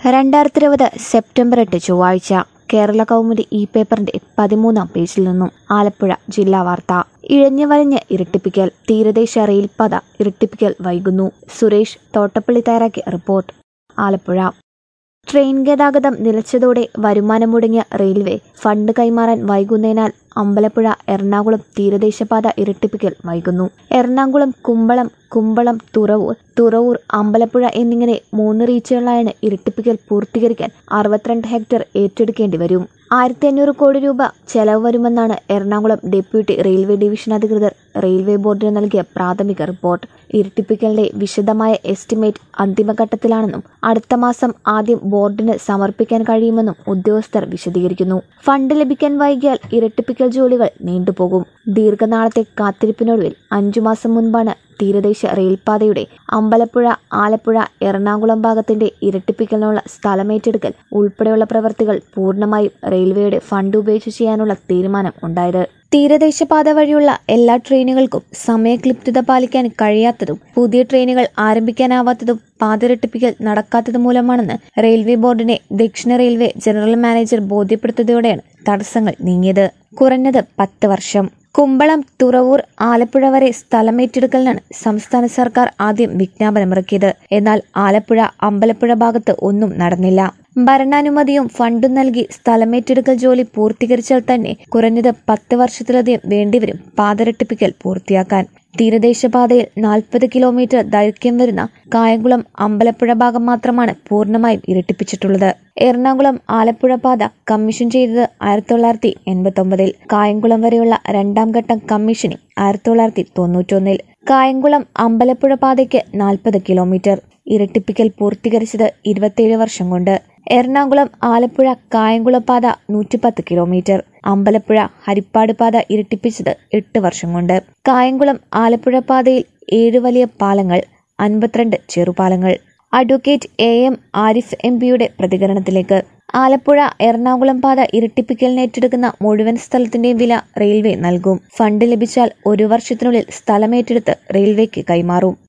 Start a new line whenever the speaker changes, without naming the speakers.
രണ്ടായിരത്തി ഇരുപത് സെപ്റ്റംബർ എട്ട് ചൊവ്വാഴ്ച കേരള കൗമുദി ഈ പേപ്പറിന്റെ പതിമൂന്നാം പേജിൽ നിന്നും ആലപ്പുഴ ജില്ലാ വാർത്ത ഇഴഞ്ഞു വരഞ്ഞ് ഇരട്ടിപ്പിക്കൽ തീരദേശ റെയിൽപാത ഇരട്ടിപ്പിക്കൽ വൈകുന്നു സുരേഷ് തോട്ടപ്പള്ളി തയ്യാറാക്കിയ റിപ്പോർട്ട് ആലപ്പുഴ ട്രെയിൻ ഗതാഗതം നിലച്ചതോടെ വരുമാനം മുടങ്ങിയ റെയിൽവേ ഫണ്ട് കൈമാറാൻ വൈകുന്നതിനാൽ അമ്പലപ്പുഴ എറണാകുളം തീരദേശപാത ഇരട്ടിപ്പിക്കൽ വൈകുന്നു എറണാകുളം കുമ്പളം കുമ്പളം തുറവൂർ തുറവൂർ അമ്പലപ്പുഴ എന്നിങ്ങനെ മൂന്ന് റീച്ചുകളായാണ് ഇരട്ടിപ്പിക്കൽ പൂർത്തീകരിക്കാൻ അറുപത്തിരണ്ട് ഹെക്ടർ ഏറ്റെടുക്കേണ്ടി വരും ആയിരത്തി അഞ്ഞൂറ് കോടി രൂപ ചെലവ് വരുമെന്നാണ് എറണാകുളം ഡെപ്യൂട്ടി റെയിൽവേ ഡിവിഷൻ അധികൃതർ റെയിൽവേ ബോർഡിന് നൽകിയ പ്രാഥമിക റിപ്പോർട്ട് ഇരട്ടിപ്പിക്കലിന്റെ വിശദമായ എസ്റ്റിമേറ്റ് അന്തിമഘട്ടത്തിലാണെന്നും അടുത്ത മാസം ആദ്യം ബോർഡിന് സമർപ്പിക്കാൻ കഴിയുമെന്നും ഉദ്യോഗസ്ഥർ വിശദീകരിക്കുന്നു ഫണ്ട് ലഭിക്കാൻ വൈകിയാൽ ഇരട്ടിപ്പിക്കൽ ജോലികൾ നീണ്ടുപോകും ദീർഘനാളത്തെ കാത്തിരിപ്പിനൊടുവിൽ അഞ്ചു മാസം മുൻപാണ് തീരദേശ റെയിൽപാതയുടെ അമ്പലപ്പുഴ ആലപ്പുഴ എറണാകുളം ഭാഗത്തിന്റെ ഇരട്ടിപ്പിക്കലിനുള്ള സ്ഥലമേറ്റെടുക്കൽ ഉൾപ്പെടെയുള്ള പ്രവർത്തികൾ പൂർണ്ണമായും റെയിൽവേയുടെ ഫണ്ട് ഉപയോഗിച്ച് ചെയ്യാനുള്ള തീരുമാനം ഉണ്ടായത് തീരദേശപാത വഴിയുള്ള എല്ലാ ട്രെയിനുകൾക്കും സമയക്ലിപ്തത പാലിക്കാൻ കഴിയാത്തതും പുതിയ ട്രെയിനുകൾ ആരംഭിക്കാനാവാത്തതും പാതിരട്ടിപ്പിക്കൽ നടക്കാത്തത് മൂലമാണെന്ന് റെയിൽവേ ബോർഡിനെ ദക്ഷിണ റെയിൽവേ ജനറൽ മാനേജർ ബോധ്യപ്പെടുത്തിയതോടെയാണ് തടസ്സങ്ങൾ നീങ്ങിയത് കുറഞ്ഞത് പത്ത് വർഷം കുമ്പളം തുറവൂർ ആലപ്പുഴ വരെ സ്ഥലമേറ്റെടുക്കലിനാണ് സംസ്ഥാന സർക്കാർ ആദ്യം വിജ്ഞാപനമിറക്കിയത് എന്നാൽ ആലപ്പുഴ അമ്പലപ്പുഴ ഭാഗത്ത് ഒന്നും നടന്നില്ല ഭരണാനുമതിയും ഫണ്ടും നൽകി സ്ഥലമേറ്റെടുക്കൽ ജോലി പൂർത്തീകരിച്ചാൽ തന്നെ കുറഞ്ഞത് പത്ത് വർഷത്തിലധികം വേണ്ടിവരും പാതരട്ടിപ്പിക്കൽ പൂർത്തിയാക്കാൻ തീരദേശപാതയിൽ നാൽപ്പത് കിലോമീറ്റർ ദൈർഘ്യം വരുന്ന കായംകുളം അമ്പലപ്പുഴ ഭാഗം മാത്രമാണ് പൂർണ്ണമായും ഇരട്ടിപ്പിച്ചിട്ടുള്ളത് എറണാകുളം ആലപ്പുഴ പാത കമ്മീഷൻ ചെയ്തത് ആയിരത്തി തൊള്ളായിരത്തി എൺപത്തി ഒമ്പതിൽ കായംകുളം വരെയുള്ള രണ്ടാം ഘട്ടം കമ്മീഷനിങ് ആയിരത്തി തൊള്ളായിരത്തി തൊണ്ണൂറ്റൊന്നിൽ കായംകുളം അമ്പലപ്പുഴ പാതയ്ക്ക് നാൽപ്പത് കിലോമീറ്റർ ഇരട്ടിപ്പിക്കൽ പൂർത്തീകരിച്ചത് ഇരുപത്തിയേഴ് വർഷം കൊണ്ട് എറണാകുളം ആലപ്പുഴ കായംകുളം പാത നൂറ്റിപ്പത്ത് കിലോമീറ്റർ അമ്പലപ്പുഴ ഹരിപ്പാട് പാത ഇരട്ടിപ്പിച്ചത് എട്ട് വർഷം കൊണ്ട് കായംകുളം ആലപ്പുഴ പാതയിൽ ഏഴ് വലിയ പാലങ്ങൾ അൻപത്തിരണ്ട് ചെറുപാലങ്ങൾ advocate A M Arif M പിയുടെ പ്രതികരണത്തിലേക്ക് ആലപ്പുഴ എറണാകുളം പാത ഇരട്ടിപ്പിക്കലിന് ഏറ്റെടുക്കുന്ന മുഴുവൻ സ്ഥലത്തിന്റെയും വില റെയിൽവേ നൽകും ഫണ്ട് ലഭിച്ചാൽ ഒരു വർഷത്തിനുള്ളിൽ സ്ഥലമേറ്റെടുത്ത് റെയിൽവേക്ക് കൈമാറും